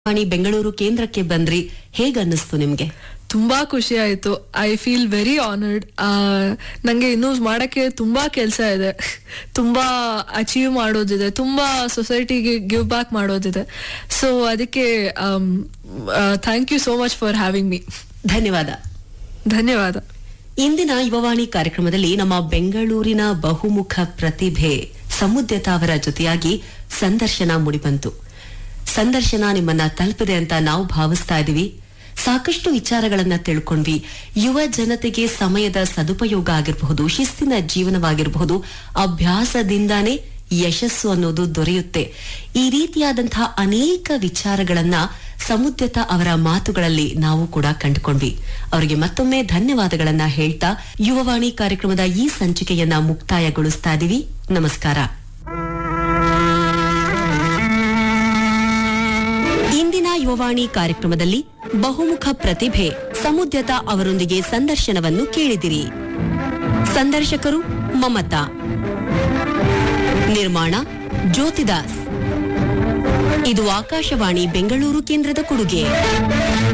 ವಾಣಿ ಬೆಂಗಳೂರು ಕೇಂದ್ರಕ್ಕೆ ಬಂದ್ರಿ ಹೇಗನ್ನಿಸ್ತು ನಿಮ್ಗೆ ತುಂಬಾ ಖುಷಿ ಆಯ್ತು ಐ ಫೀಲ್ ವೆರಿ ಆನರ್ಡ್ ನಂಗೆ ಇನ್ನೂ ಮಾಡಕ್ಕೆ ತುಂಬಾ ಕೆಲಸ ಇದೆ ತುಂಬಾ ಅಚೀವ್ ಮಾಡೋದಿದೆ ತುಂಬಾ ಸೊಸೈಟಿಗೆ ಗಿವ್ ಬ್ಯಾಕ್ ಮಾಡೋದಿದೆ ಸೊ ಅದಕ್ಕೆ thank you so much for having me ಧನ್ಯವಾದ ಧನ್ಯವಾದ ಇಂದಿನ ಯುವವಾಣಿ ಕಾರ್ಯಕ್ರಮದಲ್ಲಿ ನಮ್ಮ ಬೆಂಗಳೂರಿನ ಬಹುಮುಖ ಪ್ರತಿಭೆ ಸಮುದ್ಯತಾ ಅವರ ಜೊತೆಯಾಗಿ ಸಂದರ್ಶನ ಮುಡಿಬಂತು ಸಂದರ್ಶನ ನಿಮ್ಮನ್ನ ತಲುಪಿದೆ ಅಂತ ನಾವು ಭಾವಿಸ್ತಾ ಇದೀವಿ ಸಾಕಷ್ಟು ವಿಚಾರಗಳನ್ನ ತಿಳ್ಕೊಂಡ್ವಿ ಯುವ ಜನತೆಗೆ ಸಮಯದ ಸದುಪಯೋಗ ಆಗಿರಬಹುದು ಶಿಸ್ತಿನ ಜೀವನವಾಗಿರಬಹುದು ಅಭ್ಯಾಸದಿಂದಾನೇ ಯಶಸ್ಸು ಅನ್ನೋದು ದೊರೆಯುತ್ತೆ ಈ ರೀತಿಯಾದಂತಹ ಅನೇಕ ವಿಚಾರಗಳನ್ನ ಸಮುದ್ಯತ ಅವರ ಮಾತುಗಳಲ್ಲಿ ನಾವು ಕೂಡ ಕಂಡುಕೊಂಡ್ವಿ ಅವರಿಗೆ ಮತ್ತೊಮ್ಮೆ ಧನ್ಯವಾದಗಳನ್ನ ಹೇಳ್ತಾ ಯುವವಾಣಿ ಕಾರ್ಯಕ್ರಮದ ಈ ಸಂಚಿಕೆಯನ್ನ ಮುಕ್ತಾಯಗೊಳಿಸ್ತಾ ಇದೀವಿ ನಮಸ್ಕಾರ ಇಂದಿನ ಯುವವಾಣಿ ಕಾರ್ಯಕ್ರಮದಲ್ಲಿ ಬಹುಮುಖ ಪ್ರತಿಭೆ ಸಮುದ್ಯತ ಅವರೊಂದಿಗೆ ಸಂದರ್ಶನವನ್ನು ಕೇಳಿದಿರಿ ಸಂದರ್ಶಕರು ಮಮತಾ ನಿರ್ಮಾಣ ಜ್ಯೋತಿದಾಸ್ ಇದು ಆಕಾಶವಾಣಿ ಬೆಂಗಳೂರು ಕೇಂದ್ರದ ಕೊಡುಗೆ